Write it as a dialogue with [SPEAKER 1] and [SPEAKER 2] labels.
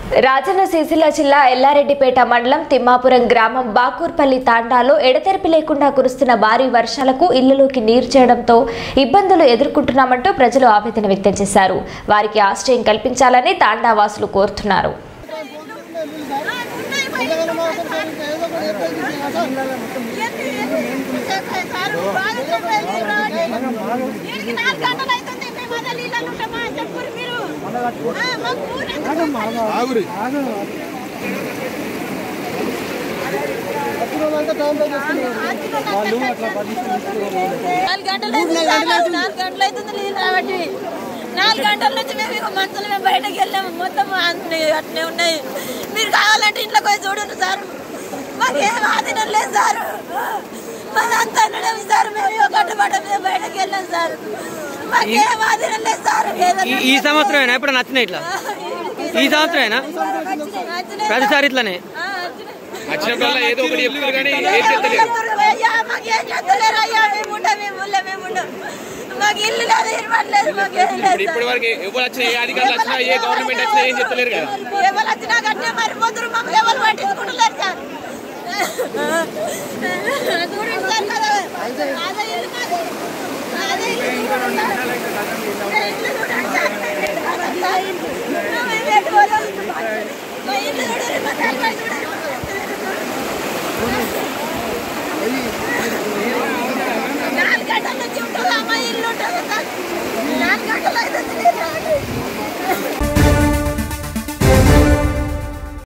[SPEAKER 1] రాజన్న సిరిసిల్ల జిల్లా ఎల్లారెడ్డిపేట మండలం తిమ్మాపురం గ్రామం బాకూర్పల్లి తాండాలో ఎడతెరిపి లేకుండా కురుస్తున్న భారీ వర్షాలకు ఇళ్లలోకి నీరు చేరడంతో ఇబ్బందులు ఎదుర్కొంటున్నామంటూ ప్రజలు ఆవేదన వ్యక్తం చేశారు వారికి ఆశ్రయం కల్పించాలని తాండా వాసులు కోరుతున్నారు
[SPEAKER 2] ఆగురి
[SPEAKER 3] నాలుగు గంటలు అవుతుంది సార్, నాలుగు గంటలు అవుతుంది నీళ్ళు రాబట్టి నాలుగు గంటల నుంచి మేము ఇక మంచులు మేము బయటకు వెళ్ళాము మొత్తం అన్నీ అట్నే ఉన్నాయి మీరు కావాలంటే ఇంట్లోకి పోయి చూడండి సార్ మాకేం ఆధీనం లేదు సార్ మాదంతా ఉండడం సార్ మేము ఇక కట్టుబడ్డ మేము బయటకు వెళ్ళాం సార్ మాకేం ఆధీనం లేదు సార్
[SPEAKER 4] ఈ- ఈ సంవత్సరమేనా ఎప్పుడు నచ్చినాయి ఇట్లా ఈ సంవత్సరమేనా ప్రతిసారి ఇట్లానే
[SPEAKER 2] వచ్చినప్పుడల్లా ఏదో ఒకటి చెప్తారు కానీ ఏం చెప్తలేరు
[SPEAKER 3] మాకేం చేస్తలేరు అయ్యా మేము ఉండం మేము ఉండం మేము ఉండం మాకు ఇల్లు లేదు ఇవ్వట్లేదు మాకేం
[SPEAKER 2] ఇప్పుడు
[SPEAKER 3] లేదు
[SPEAKER 2] ఇప్పటి వరకు ఎవరు వచ్చినా ఏ అధికారులు వచ్చినా ఏ గవర్నమెంట్ వచ్చినా ఏం చెప్తలేరు కదా
[SPEAKER 3] ఎవరు వచ్చినా కట్టే మరిపోతురు మమ్మల్ని ఎవరు పట్టించుకుంటలేరు సార్ చూడండి సార్ కదా అదే ఇల్లు కాదు. అదే ఇల్లు చూడండి సార్. అదే ఇల్లు చూడండి సార్. మేము ఎటు పోదాం? మా ఇల్లు చూడండి, మా తలకాయ చూడండి.